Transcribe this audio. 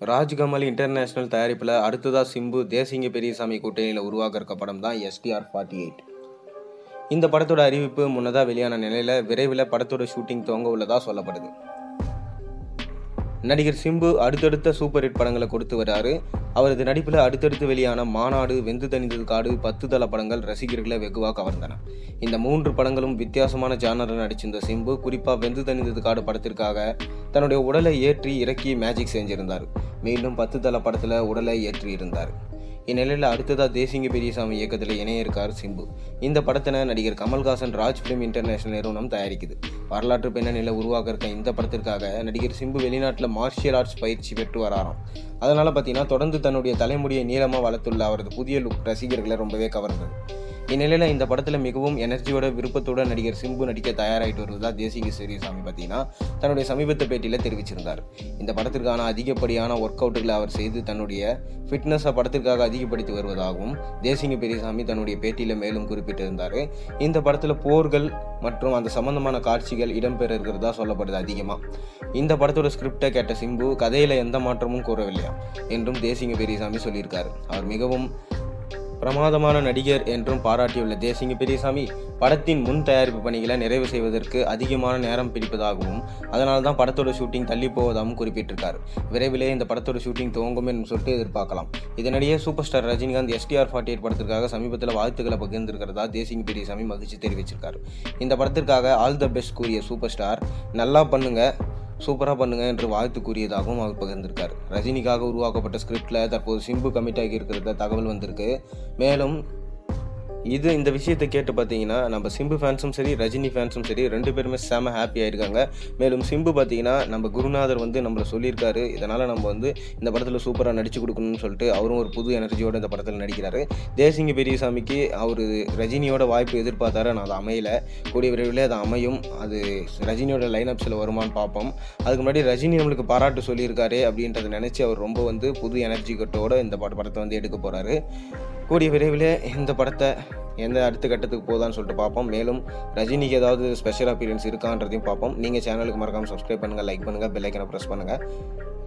Rajkamal international தயாரிப்பில் அடுத்ததா சிம்பு தேசிங்க பெரியசாமி கூட்டணியில் உருவாக்க இருக்க படம் தான் எஸ்டிஆர் ஃபார்ட்டி எயிட் இந்த படத்தோட அறிவிப்பு முன்னதாக வெளியான நிலையில் விரைவில் படத்தோட ஷூட்டிங் துவங்க உள்ளதா சொல்லப்படுது நடிகர் சிம்பு அடுத்தடுத்த சூப்பர் ஹிட் படங்களை கொடுத்து வராரு அவரது நடிப்பில் அடுத்தடுத்து வெளியான மாநாடு வெந்து தணிந்தது காடு பத்து தள படங்கள் ரசிகர்களை வெகுவாக கவர்ந்தன இந்த மூன்று படங்களும் வித்தியாசமான ஜானரில் நடிச்சிருந்த சிம்பு குறிப்பாக வெந்து தணிந்தது காடு படத்திற்காக தன்னுடைய உடலை ஏற்றி இறக்கி மேஜிக் செஞ்சிருந்தார் மீண்டும் பத்து தள படத்தில் உடலை ஏற்றி இருந்தார் இந்நிலையில் அடுத்ததாக தேசிங்க பெரியசாமி இயக்கத்தில் இணைய இருக்கார் சிம்பு இந்த படத்தினை நடிகர் கமல்ஹாசன் ராஜ் ஃபிலிம் இன்டர்நேஷனல் நிறுவனம் தயாரிக்குது வரலாற்று பின்னணியில் உருவாக்க இருக்க இந்த படத்திற்காக நடிகர் சிம்பு வெளிநாட்டில் மார்ஷியல் ஆர்ட்ஸ் பயிற்சி பெற்று வராராம் அதனால் பார்த்தீங்கன்னா தொடர்ந்து தன்னுடைய தலைமுடியை நீளமாக வளர்த்துள்ள அவரது புதிய லுக் ரசிகர்களை ரொம்பவே கவர்ந்தது இந்நிலையில் இந்த படத்தில் மிகவும் எனர்ஜியோட விருப்பத்தோட நடிகர் சிம்பு நடிக்க தயாராகிட்டு வருவதா தேசிக சீரியசாமி பார்த்தீங்கன்னா தன்னுடைய சமீபத்த பேட்டியில் தெரிவிச்சிருந்தார் இந்த படத்திற்கான அதிகப்படியான ஒர்க் அவுட்டுகளை அவர் செய்து தன்னுடைய ஃபிட்னஸை படத்திற்காக அதிகப்படுத்தி வருவதாகவும் தேசிங்க பெரியசாமி தன்னுடைய பேட்டியில் மேலும் குறிப்பிட்டிருந்தார் இந்த படத்தில் போர்கள் மற்றும் அந்த சம்பந்தமான காட்சிகள் இடம்பெற இருக்கிறதா சொல்லப்படுது அதிகமாக இந்த படத்தோட ஸ்கிரிப்டை கேட்ட சிம்பு கதையில் எந்த மாற்றமும் கூறவில்லையா என்றும் தேசிங்க பெரியசாமி சொல்லியிருக்காரு அவர் மிகவும் பிரமாதமான நடிகர் என்றும் பாராட்டியுள்ள தேசிங்க பெரியசாமி படத்தின் முன் தயாரிப்பு பணிகளை நிறைவு செய்வதற்கு அதிகமான நேரம் பிடிப்பதாகவும் அதனால தான் படத்தோட ஷூட்டிங் தள்ளி போவதாகவும் குறிப்பிட்டிருக்கார் விரைவிலே இந்த படத்தோட ஷூட்டிங் துவங்கும் என்று சொல்லிட்டு எதிர்பார்க்கலாம் இதனிடையே super star Rajinikanth STR forty eight படத்திற்காக சமீபத்தில் வாழ்த்துக்களை பகிர்ந்திருக்கிறதா தேசிங்க பெரியசாமி மகிழ்ச்சி தெரிவிச்சிருக்காரு இந்த படத்திற்காக ஆல் த பெஸ்ட் கூறிய சூப்பர் ஸ்டார் நல்லா பண்ணுங்க சூப்பராக பண்ணுங்க என்று வாழ்த்து கூறியதாகவும் அவர் பகிர்ந்திருக்கார் ரஜினிக்காக உருவாக்கப்பட்ட ஸ்கிரிப்டில் தற்போது சிம்பு கமிட் ஆகி இருக்கிறத தகவல் வந்திருக்கு மேலும் இது இந்த விஷயத்தை கேட்டு பார்த்தீங்கன்னா நம்ம சிம்பு ஃபேன்ஸும் சரி ரஜினி ஃபேன்ஸும் சரி ரெண்டு பேருமே செம ஹாப்பி ஆயிருக்காங்க மேலும் சிம்பு பார்த்தீங்கன்னா நம்ம குருநாதர் வந்து நம்மளை சொல்லியிருக்காரு இதனால் நம்ம வந்து இந்த படத்தில் சூப்பராக நடிச்சு கொடுக்கணும்னு சொல்லிட்டு அவரும் ஒரு புது எனர்ஜியோட இந்த படத்தில் நடிக்கிறாரு தேசிங்க பெரியசாமிக்கு அவர் ரஜினியோட வாய்ப்பு எதிர்பார்த்தாரு ஆனால் அது அமையல கூடிய விரைவில் அது அமையும் அது ரஜினியோட லைனப்ஸில் வருமானு பார்ப்போம் அதுக்கு முன்னாடி ரஜினி நம்மளுக்கு பாராட்டு சொல்லியிருக்காரு அப்படின்றத நினச்சி அவர் ரொம்ப வந்து புது எனர்ஜி கட்டோட இந்த பட படத்தை வந்து எடுக்க போகிறாரு கூடிய விரைவில் இந்த படத்தை எந்த அடுத்த கட்டத்துக்கு போதான்னு சொல்லிட்டு பார்ப்போம் மேலும் ரஜினிக்கு ஏதாவது ஸ்பெஷல் அப்பீரியன்ஸ் இருக்கான்றதையும் பார்ப்போம் நீங்கள் சேனலுக்கு மறக்காமல் சப்ஸ்கிரைப் பண்ணுங்கள் லைக் பண்ணுங்கள் பெல் ஐக்கனை ப்ரெஸ் பண்ணுங்கள்